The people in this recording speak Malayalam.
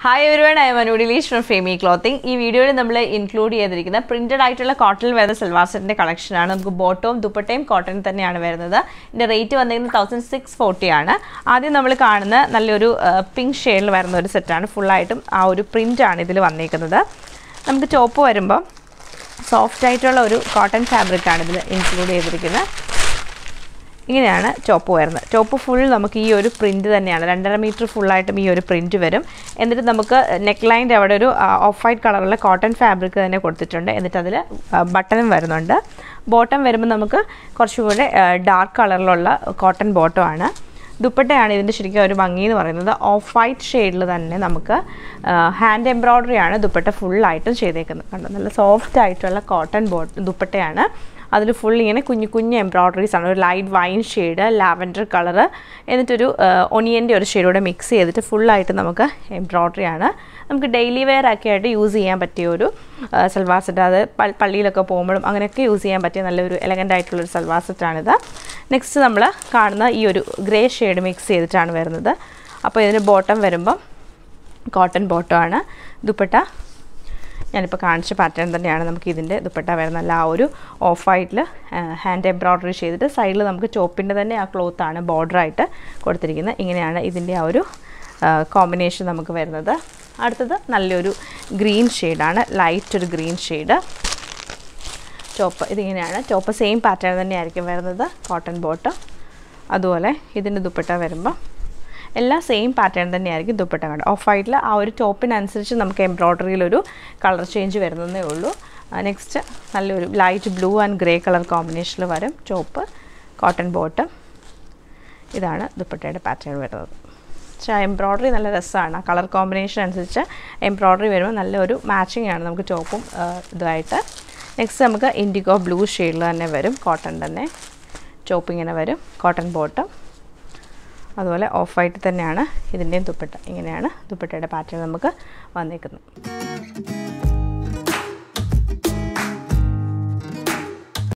hi everyone I Manu Dileesh from Femi clothing ഈ വീഡിയോയിൽ നമ്മൾ ഇൻക്ലൂഡ് ചെയ്തിരിക്കുന്ന പ്രിന്റഡ് ആയിട്ടുള്ള കോട്ടണിൽ വരുന്ന സൽവാർ സെറ്റിൻ്റെ കളക്ഷനാണ് നമുക്ക് ബോട്ടവും ദുപ്പട്ടയും കോട്ടൺ തന്നെയാണ് വരുന്നത് ഇതിൻ്റെ റേറ്റ് വന്നിരിക്കുന്നത് തൗസൻഡ് സിക്സ് ഫോർട്ടി ആണ് ആദ്യം നമ്മൾ കാണുന്ന നല്ലൊരു പിങ്ക് ഷെയ്ഡിൽ വരുന്ന ഒരു സെറ്റാണ് ഫുള്ളായിട്ടും ആ ഒരു പ്രിൻ്റാണ് ഇതിൽ വന്നിരിക്കുന്നത് നമുക്ക് ചോപ്പ് വരുമ്പോൾ സോഫ്റ്റ് ആയിട്ടുള്ള ഒരു കോട്ടൺ ഫാബ്രിക്കാണ് ഇതിൽ ഇൻക്ലൂഡ് ചെയ്തിരിക്കുന്നത് ഇങ്ങനെയാണ് ചോപ്പ് വരുന്നത് ചോപ്പ് ഫുൾ നമുക്ക് ഈ ഒരു പ്രിൻറ്റ് തന്നെയാണ് രണ്ടര മീറ്റർ ഫുള്ളായിട്ടും ഈ ഒരു പ്രിൻറ്റ് വരും എന്നിട്ട് നമുക്ക് നെക്ക് ലൈൻ്റെ അവിടെ ഒരു ഓഫ് വൈറ്റ് കളറുള്ള കോട്ടൺ ഫാബ്രിക് തന്നെ കൊടുത്തിട്ടുണ്ട് എന്നിട്ട് അതിൽ ബട്ടണും വരുന്നുണ്ട് ബോട്ടം വരുമ്പോൾ നമുക്ക് കുറച്ചുകൂടെ ഡാർക്ക് കളറിലുള്ള കോട്ടൺ ബോട്ടമാണ് ദുപ്പട്ടയാണ് ഇതിൻ്റെ ശരിക്കും ഒരു ഭംഗി എന്ന് പറയുന്നത് ഓഫ് വൈറ്റ് ഷെയ്ഡിൽ തന്നെ നമുക്ക് ഹാൻഡ് എംബ്രോയ്ഡറി ആണ് ദുപ്പട്ട ഫുള്ളായിട്ടും ചെയ്തേക്കുന്നത് കണ്ടോ നല്ല സോഫ്റ്റ് ആയിട്ടുള്ള കോട്ടൺ ബോ ദുപ്പട്ടയാണ് അതിൽ ഫുൾ ഇങ്ങനെ കുഞ്ഞു കുഞ്ഞു എംബ്രോയ്ഡറീസ് ആണ് ഒരു light wine shade lavender colour എന്നിട്ടൊരു ഒണിയൻ്റെ ഒരു ഷെയ്ഡൂടെ മിക്സ് ചെയ്തിട്ട് ഫുള്ളായിട്ട് നമുക്ക് എംബ്രോയ്ഡറി ആണ് നമുക്ക് ഡെയിലി വെയർ ഒക്കെ ആയിട്ട് യൂസ് ചെയ്യാൻ പറ്റിയ ഒരു സൽവാർ സെറ്റ് അത് പള്ളിയിലൊക്കെ പോകുമ്പോഴും അങ്ങനെയൊക്കെ യൂസ് ചെയ്യാൻ പറ്റിയ നല്ലൊരു എലഗൻ്റ് ആയിട്ടുള്ളൊരു സൽവാർ സെറ്റാണിത് നെക്സ്റ്റ് നമ്മൾ കാണുന്ന ഈ ഒരു ഗ്രേ ഷെയ്ഡ് മിക്സ് ചെയ്തിട്ടാണ് വരുന്നത് അപ്പോൾ ഇതിന് ബോട്ടം വരുമ്പം കോട്ടൺ ബോട്ടമാണ് ദുപ്പട്ട ഞാനിപ്പോൾ കാണിച്ച പാറ്റേൺ തന്നെയാണ് നമുക്ക് ഇതിൻ്റെ ദുപ്പട്ട വരുന്ന ആ ഒരു ഓഫ് വൈറ്റിൽ ഹാൻഡ് എംബ്രോയ്ഡറി ചെയ്തിട്ട് സൈഡിൽ നമുക്ക് ചോപ്പിൻ്റെ തന്നെ ആ ക്ലോത്താണ് ബോർഡറായിട്ട് കൊടുത്തിരിക്കുന്നത് ഇങ്ങനെയാണ് ഇതിൻ്റെ ആ ഒരു കോമ്പിനേഷൻ നമുക്ക് വരുന്നത് അടുത്തത് നല്ലൊരു ഗ്രീൻ ഷെയ്ഡാണ് ലൈറ്റ് ഒരു ഗ്രീൻ ഷെയ്ഡ് ചോപ്പ് ഇതിങ്ങനെയാണ് ചോപ്പ് സെയിം പാറ്റേൺ തന്നെയായിരിക്കും വരുന്നത് കോട്ടൺ ബോട്ട് അതുപോലെ ഇതിൻ്റെ ദുപ്പട്ട വരുമ്പോൾ എല്ലാം സെയിം പാറ്റേൺ തന്നെയായിരിക്കും ദുപ്പട്ട കണ്ടത് ഓഫ് വൈറ്റിൽ ആ ഒരു ടോപ്പിനനുസരിച്ച് നമുക്ക് എംബ്രോയ്ഡറിയിലൊരു കളർ ചേഞ്ച് വരുന്നതേ ഉള്ളൂ നെക്സ്റ്റ് നല്ലൊരു light blue and grey colour കോമ്പിനേഷനിൽ വരും ചോപ്പ് കോട്ടൺ ബോട്ടം ഇതാണ് ദുപ്പട്ടയുടെ പാറ്റേൺ വരുന്നത് പക്ഷേ എംബ്രോയ്ഡറി നല്ല രസമാണ് ആ കളർ കോമ്പിനേഷൻ അനുസരിച്ച് എംബ്രോയ്ഡറി വരുമ്പോൾ നല്ലൊരു മാച്ചിങ് ആണ് നമുക്ക് ചോപ്പും ഇതുമായിട്ട് നെക്സ്റ്റ് നമുക്ക് ഇൻഡിഗോ ബ്ലൂ ഷെയ്ഡിൽ തന്നെ വരും കോട്ടൺ തന്നെ ചോപ്പ് ഇങ്ങനെ വരും കോട്ടൺ ബോട്ടം അതുപോലെ ഓഫ് വൈറ്റ് തന്നെയാണ് ഇതിൻ്റെയും ദുപ്പട്ട ഇങ്ങനെയാണ് ദുപ്പട്ടയുടെ പാറ്റേൺ നമുക്ക് വന്നേക്കുന്നത്